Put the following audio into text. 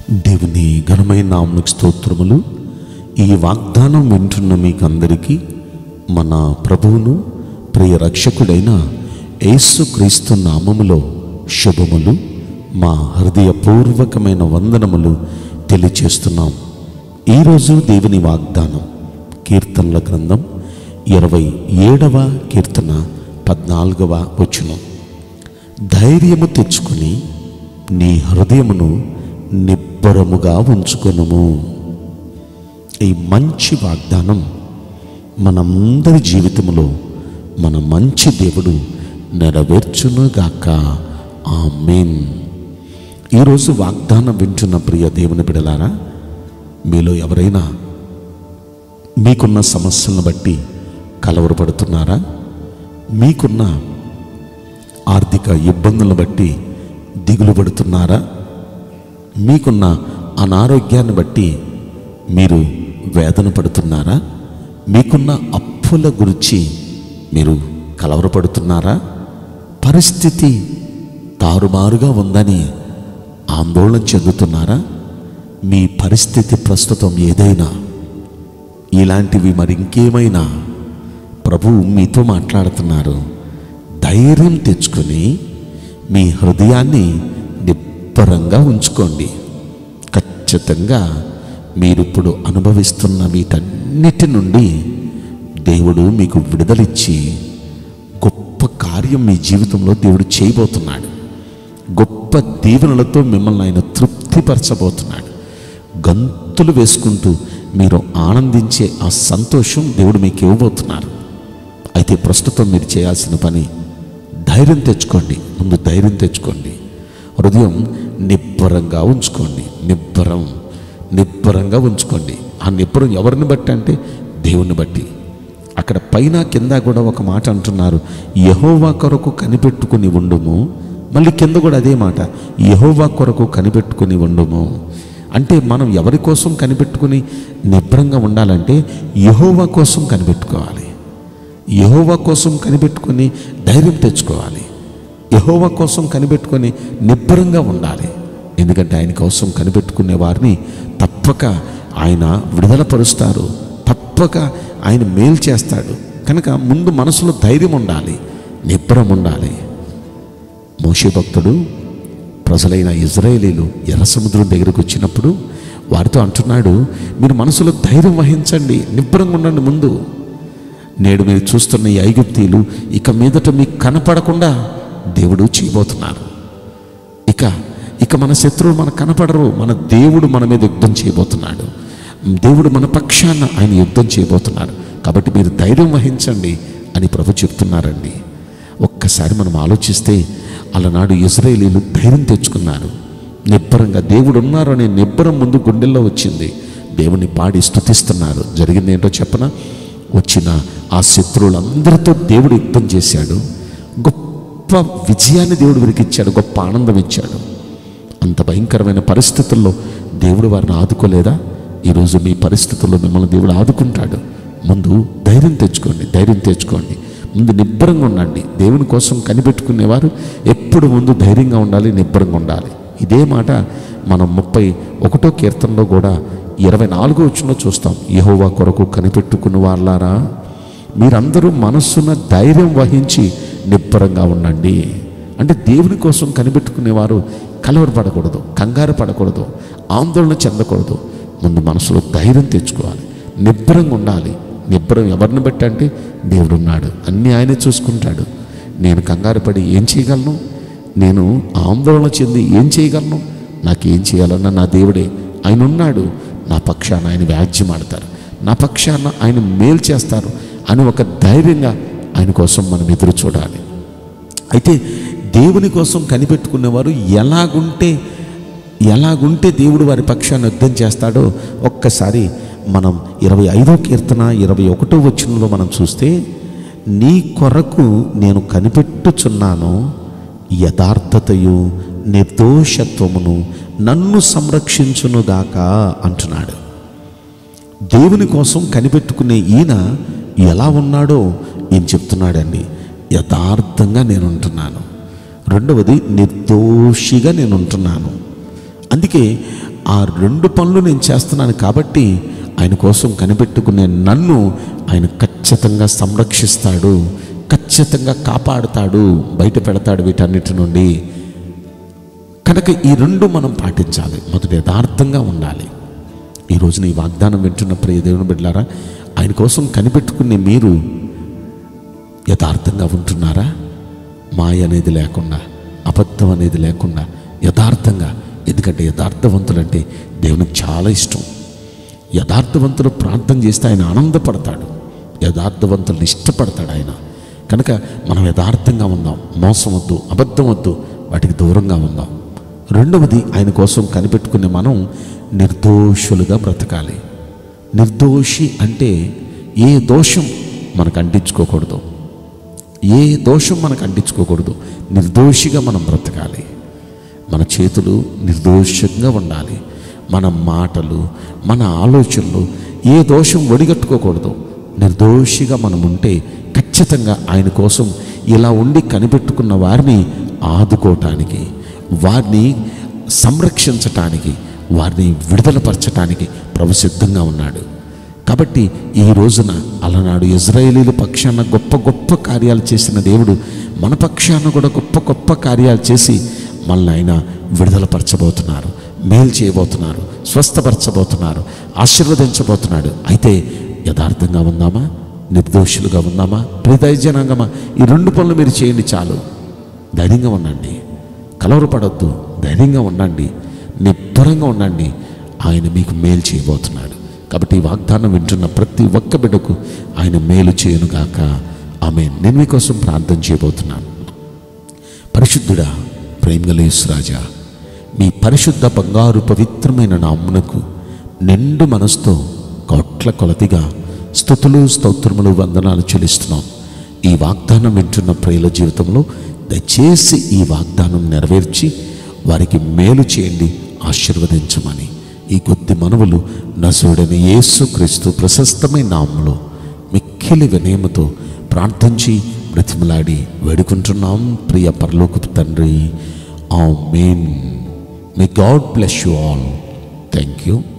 దేవుని ఘనమైన నామకు స్తోత్రములు ఈ వాగ్దానం వింటున్న మీకందరికీ మన ప్రభువును ప్రియ రక్షకుడైన యేసుక్రీస్తు నామములో శుభములు మా హృదయపూర్వకమైన వందనములు తెలియచేస్తున్నాం ఈరోజు దేవుని వాగ్దానం కీర్తనల గ్రంథం ఇరవై ఏడవ కీర్తన పద్నాలుగవ వచనం ధైర్యము తెచ్చుకుని నీ హృదయమును నిబ్బరముగా ఉంచుకొనుము ఈ మంచి వాగ్దానం మనందరి జీవితంలో మన మంచి దేవుడు నెరవేర్చునుగాక ఆమేన్ ఈరోజు వాగ్దానం వింటున్న ప్రియ దేవుని బిడలారా మీలో ఎవరైనా మీకున్న సమస్యలను బట్టి కలవరపడుతున్నారా మీకున్న ఆర్థిక ఇబ్బందులను బట్టి దిగులు పడుతున్నారా మీకున్న అనారోగ్యాన్ని బట్టి మీరు వేదన పడుతున్నారా మీకున్న అప్పుల గురించి మీరు కలవరపడుతున్నారా పరిస్థితి తారుమారుగా ఉందని ఆందోళన చెందుతున్నారా మీ పరిస్థితి ప్రస్తుతం ఏదైనా ఇలాంటివి మరి ఇంకేమైనా ప్రభువు మీతో మాట్లాడుతున్నారు ధైర్యం తెచ్చుకొని మీ హృదయాన్ని నిబ్బరంగా ఉంచుకోండి ఖచ్చితంగా మీరిప్పుడు అనుభవిస్తున్న వీటన్నిటి నుండి దేవుడు మీకు విడుదలిచ్చి గొప్ప కార్యం మీ జీవితంలో దేవుడు చేయబోతున్నాడు గొప్ప దీవెనలతో మిమ్మల్ని ఆయన తృప్తిపరచబోతున్నాడు గంతులు వేసుకుంటూ మీరు ఆనందించే ఆ సంతోషం దేవుడు మీకు ఇవ్వబోతున్నారు అయితే ప్రస్తుతం మీరు చేయాల్సిన పని ధైర్యం తెచ్చుకోండి ముందు ధైర్యం తెచ్చుకోండి హృదయం నిబ్బరంగా ఉంచుకోండి నిబ్బరం నిబ్బరంగా ఉంచుకోండి ఆ నిబ్బరం ఎవరిని బట్టి అంటే దేవుని బట్టి అక్కడ పైన కింద కూడా ఒక మాట అంటున్నారు యహోవా కొరకు కనిపెట్టుకుని ఉండుము మళ్ళీ కింద కూడా అదే మాట యహోవా కొరకు కనిపెట్టుకుని ఉండుము అంటే మనం ఎవరి కోసం కనిపెట్టుకుని నిబ్బరంగా ఉండాలంటే యహోవా కోసం కనిపెట్టుకోవాలి యహోవా కోసం కనిపెట్టుకొని ధైర్యం తెచ్చుకోవాలి యహోవా కోసం కనిపెట్టుకొని నిబ్బరంగా ఉండాలి ఎందుకంటే ఆయన కోసం కనిపెట్టుకునే వారిని తప్పక ఆయన విడుదల పరుస్తారు తప్పక ఆయన మేలు చేస్తాడు కనుక ముందు మనసులో ధైర్యం ఉండాలి నిబ్బరం ఉండాలి మోషే భక్తుడు ప్రజలైన ఇజ్రాయేలీలు ఎర్ర సముద్రం దగ్గరకు వచ్చినప్పుడు వారితో అంటున్నాడు మీరు మనసులో ధైర్యం వహించండి నిబ్బరంగా ఉండండి ముందు నేడు మీరు చూస్తున్న ఈ ఐగుప్తీలు ఇక మీదట మీకు కనపడకుండా దేవుడు చేయబోతున్నారు ఇక ఇక మన శత్రువు మనకు కనపడరు మన దేవుడు మన మీద యుద్ధం చేయబోతున్నాడు దేవుడు మన పక్షాన ఆయన యుద్ధం చేయబోతున్నారు కాబట్టి మీరు ధైర్యం వహించండి అని ప్రభు చెప్తున్నారండి ఒక్కసారి మనం ఆలోచిస్తే అలనాడు ఇజ్రాయేలీలు ధైర్యం తెచ్చుకున్నారు నిబ్బరంగా దేవుడు ఉన్నారు అనే నిబ్బరం ముందు గుండెల్లో వచ్చింది దేవుని పాడి స్తుతిస్తున్నారు జరిగింది ఏంటో చెప్పనా వచ్చిన ఆ శత్రువులందరితో దేవుడు యుద్ధం చేశాడు గొప్ప విజయాన్ని దేవుడు వీరికి ఇచ్చాడు గొప్ప ఆనందం ఇచ్చాడు అంత భయంకరమైన పరిస్థితుల్లో దేవుడు వారిని ఆదుకోలేదా ఈరోజు మీ పరిస్థితుల్లో మిమ్మల్ని దేవుడు ఆదుకుంటాడు ముందు ధైర్యం తెచ్చుకోండి ధైర్యం తెచ్చుకోండి ముందు నిబ్బరంగా ఉండండి దేవుని కోసం కనిపెట్టుకునేవారు ఎప్పుడు ముందు ధైర్యంగా ఉండాలి నిబ్బరంగా ఉండాలి ఇదే మాట మనం ముప్పై ఒకటో కీర్తనలో కూడా ఇరవై నాలుగో వచ్చిన చూస్తాం యహోవా కొరకు కనిపెట్టుకున్న వాళ్ళారా మీరందరూ మనస్సున ధైర్యం వహించి నిబ్బరంగా ఉండండి అంటే దేవుని కోసం కనిపెట్టుకునేవారు కలవరపడకూడదు కంగారు పడకూడదు ఆందోళన చెందకూడదు ముందు మనసులో ధైర్యం తెచ్చుకోవాలి నిబ్బరంగా ఉండాలి నిబ్బరం ఎవరిని బట్టి అంటే దేవుడు ఉన్నాడు అన్నీ ఆయనే చూసుకుంటాడు నేను కంగారు పడి ఏం చేయగలను నేను ఆందోళన చెంది ఏం చేయగలను నాకేం చేయాలన్నా నా దేవుడే ఆయన ఉన్నాడు నా పక్షాన ఆయన వ్యాజ్యం ఆడతారు నా పక్షాన ఆయన మేలు చేస్తారు అని ఒక ధైర్యంగా ఆయన కోసం మనం ఎదురు చూడాలి అయితే దేవుని కోసం కనిపెట్టుకునేవారు ఎలాగుంటే ఎలాగుంటే దేవుడు వారి పక్షాన్ని యుద్ధం చేస్తాడో ఒక్కసారి మనం ఇరవై ఐదో కీర్తన ఇరవై ఒకటో వచనంలో మనం చూస్తే నీ కొరకు నేను కనిపెట్టుచున్నాను యథార్థతయు నిర్దోషత్వమును నన్ను సంరక్షించునుగాక అంటున్నాడు దేవుని కోసం కనిపెట్టుకునే ఈయన ఎలా ఉన్నాడో ఏం చెప్తున్నాడండి యథార్థంగా నేను ఉంటున్నాను రెండవది నిర్దోషిగా నేను ఉంటున్నాను అందుకే ఆ రెండు పనులు నేను చేస్తున్నాను కాబట్టి ఆయన కోసం కనిపెట్టుకునే నన్ను ఆయన ఖచ్చితంగా సంరక్షిస్తాడు ఖచ్చితంగా కాపాడుతాడు బయట పెడతాడు వీటన్నిటి నుండి కనుక ఈ రెండు మనం పాటించాలి మొదటి యథార్థంగా ఉండాలి ఈ రోజున ఈ వాగ్దానం వింటున్న ప్రియ దేవుని బిడ్డారా ఆయన కోసం కనిపెట్టుకునే మీరు యథార్థంగా ఉంటున్నారా మాయ అనేది లేకుండా అబద్ధం అనేది లేకుండా యథార్థంగా ఎందుకంటే యథార్థవంతులంటే దేవునికి చాలా ఇష్టం యథార్థవంతులు ప్రార్థన చేస్తే ఆయన ఆనందపడతాడు యథార్థవంతులను ఇష్టపడతాడు ఆయన కనుక మనం యథార్థంగా ఉందాం మోసం వద్దు అబద్ధం వద్దు వాటికి దూరంగా ఉందాం రెండవది ఆయన కోసం కనిపెట్టుకునే మనం నిర్దోషులుగా బ్రతకాలి నిర్దోషి అంటే ఏ దోషం మనకు అంటించుకోకూడదు ఏ దోషం మనకు అంటించుకోకూడదు నిర్దోషిగా మనం బ్రతకాలి మన చేతులు నిర్దోషంగా ఉండాలి మన మాటలు మన ఆలోచనలు ఏ దోషం ఒడిగట్టుకోకూడదు నిర్దోషిగా మనం ఉంటే ఖచ్చితంగా ఆయన కోసం ఇలా ఉండి కనిపెట్టుకున్న వారిని ఆదుకోవటానికి వారిని సంరక్షించటానికి వారిని విడుదలపరచటానికి ప్రభు సిద్ధంగా ఉన్నాడు కాబట్టి ఈ రోజున అలనాడు ఇజ్రాయేలీల పక్షాన గొప్ప గొప్ప కార్యాలు చేసిన దేవుడు మన పక్షాన కూడా గొప్ప గొప్ప కార్యాలు చేసి మనల్ని ఆయన విడుదలపరచబోతున్నారు మేలు చేయబోతున్నారు స్వస్థపరచబోతున్నారు ఆశీర్వదించబోతున్నాడు అయితే యథార్థంగా ఉందామా నిర్దోషులుగా ఉందామా ప్రియదైజనాంగమా ఈ రెండు పనులు మీరు చేయండి చాలు ధైర్యంగా ఉండండి కలవరపడొద్దు ధైర్యంగా ఉండండి నిబ్బరంగా ఉండండి ఆయన మీకు మేలు చేయబోతున్నాడు కాబట్టి ఈ వాగ్దానం వింటున్న ప్రతి ఒక్క బిడ్డకు ఆయన మేలు చేయనుగాక ఆమె నేను మీకోసం ప్రార్థన చేయబోతున్నాను పరిశుద్ధుడా ప్రేమగలేసు రాజా మీ పరిశుద్ధ బంగారు పవిత్రమైన నామునకు నిండు మనసుతో కోట్ల కొలతిగా స్థుతులు స్తోత్రములు వందనాలు చెల్లిస్తున్నాం ఈ వాగ్దానం వింటున్న ప్రియుల జీవితంలో దయచేసి ఈ వాగ్దానం నెరవేర్చి వారికి మేలు చేయండి ఆశీర్వదించమని ఈ కొద్ది మనవులు నసుడని యేసు క్రీస్తు ప్రశస్తమైన నామంలో మిక్కిలి వినయముతో ప్రార్థించి బ్రతిమలాడి వేడుకుంటున్నాం ప్రియ పరలోకపు తండ్రి amen may God bless you all thank you